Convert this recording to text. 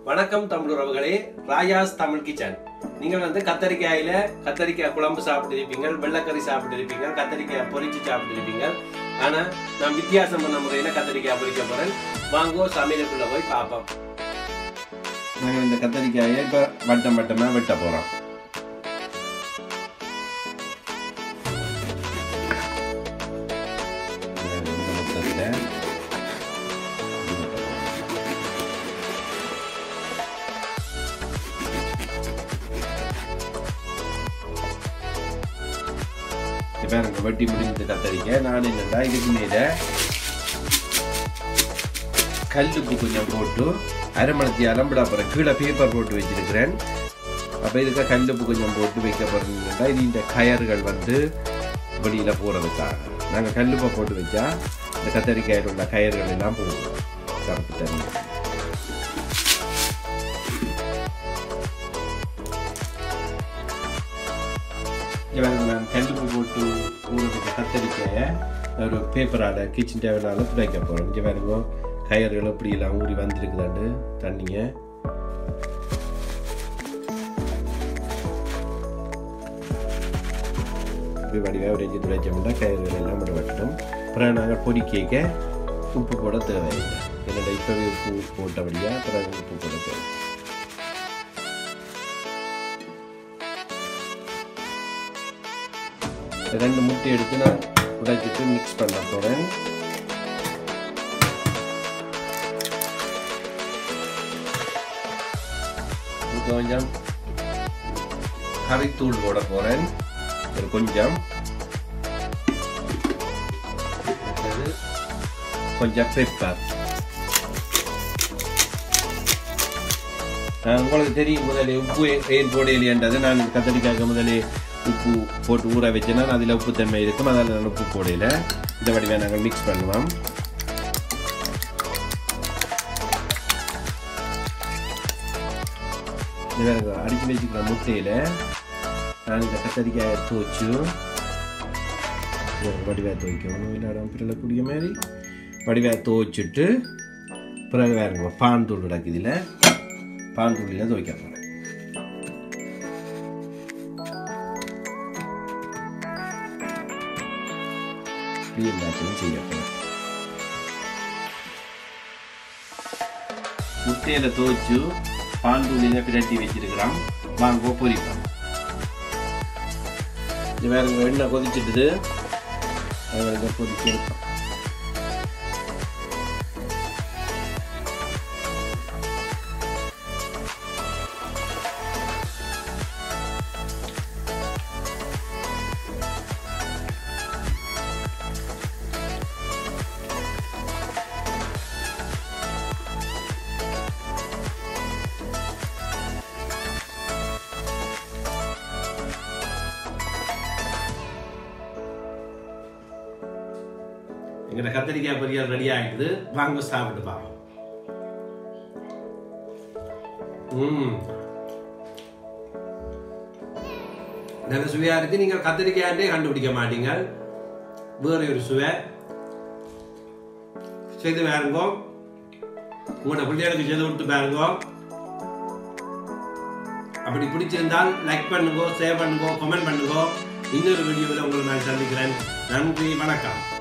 வணக்கம் தமிழ் உறவுகளே ராயாஸ் தமிழ் கிச்சன் நீங்கள் வந்து கத்தரிக்காயில கத்தரிக்காய் குழம்பு சாப்பிட்டு இருப்பீங்க வெள்ளைக்கறி சாப்பிட்டு இருப்பீங்க கத்தரிக்காய் பொரிச்சு சாப்பிட்டு இருப்பீங்க ஆனா நான் வித்தியாசம் பண்ண முறையில கத்தரிக்காய் பொரிக்க போறேன் வாங்கோ சமையலுக்குள்ள போய் பார்ப்போம் நாங்கள் இந்த கத்தரிக்காயை இப்போ வட்டம் வட்டமா வெட்ட போறோம் இந்த மொத்தத்துல இப்போ எனக்கு வெட்டி முடிஞ்சது கத்தரிக்காய் நான் என்னடா இதுக்கு மேலே கல்லுப்பு கொஞ்சம் போட்டு அரைமணத்தி அலம்பிட அப்புறம் கீழே பேப்பர் போட்டு வச்சிருக்கிறேன் அப்போ இதுக்கு கல்லுப்பு கொஞ்சம் போட்டு வைக்க போகிறீங்கன்னா இது இந்த கயர்கள் வந்து வெளியில் போகிறதுக்காக நாங்கள் கல்லுப்பை போட்டு வச்சா இந்த கத்தரிக்காயில் உள்ள கயர்கள் எல்லாம் போகும் கருப்பு தண்ணி இவங்க நான் கல்லுப்பு போட்டு ஊறுறதுக்கு கத்தரிக்காயை ஒரு பேப்பரால் கிச்சன் டேபிளால் துடைக்க போகிறோம் இங்கே பாருங்க கயர்கள் இப்படி எல்லாம் ஊறி வந்திருக்குதாண்டு தண்ணியை இப்படி வடிவாக ஒரு இஞ்சி துடைச்சோம்னா கயர்கள் எல்லாம் விட வெட்டணும் அப்புறம் நாங்கள் பொறிக்க உப்பு போட தேவையில்லை என்னோட இப்போவே உப்பு போட்டபடியாக பிறகு உப்பு போட தேவை ரெண்டு முட்டை எடுத்து நான் உடைச்சிட்டு மிக்ஸ் பண்ண போகிறேன் கொஞ்சம் கறித்தூள் போட போகிறேன் ஒரு கொஞ்சம் அடுத்தது கொஞ்சம் பெப்பர் உங்களுக்கு தெரியும் முதலே உப்பு ஏன் போடையிலேன்றது நான் கத்தரிக்காய்க்கு முதலே உப்பு போட்டு ஊற வச்சேன்னா அதில் உப்பு தன்மை இருக்கும் அதில் நான் உப்பு போடையில இந்த வடிவை நாங்கள் மிக்ஸ் பண்ணுவோம் இவங்க அடிச்சு வச்சுக்கிற முட்டையில் நான் இந்த கத்தரிக்காயை எடுத்து வச்சு வடிவாக துவைக்கணும் இல்லாடம் பிறலக்கூடிய மாதிரி வடிவாக துவைச்சிட்டு பிறகு வேறுங்க பான் தூள் கிடக்கு இதில் பான் தூளில் துவைக்க போகிறேன் இப்படி எல்லாத்தையும் செய்ய போகிறேன் முட்டையில் துவைச்சு பால் தூளியில் பிரட்டி வச்சிருக்கிறோம் வாங்க பொரிப்போம் இது வேற எண்ணெய் கொதிச்சிட்டுது அதை பொரிச்சு எடுப்போம் எங்கட கத்திரிக்காய் பொரியல் ரெடி ஆகிடுது வாங்க சாப்பிட்டு பார்ப்போம் ம் நல்ல சுவையா இருக்கு நீங்க கத்திரிக்காயே கண்டுபிடிக்க மாட்டீங்க வேற ஒரு சுவை செய்து பாருங்க உங்களோட பிள்ளைகளுக்கு செய்து கொடுத்து பாருங்க அப்படி பிடிச்சிருந்தால் லைக் பண்ணுங்க ஷேர் பண்ணுங்க கமெண்ட் பண்ணுங்க இன்னொரு வீடியோவில் உங்களை நான் சந்திக்கிறேன் நன்றி வணக்கம்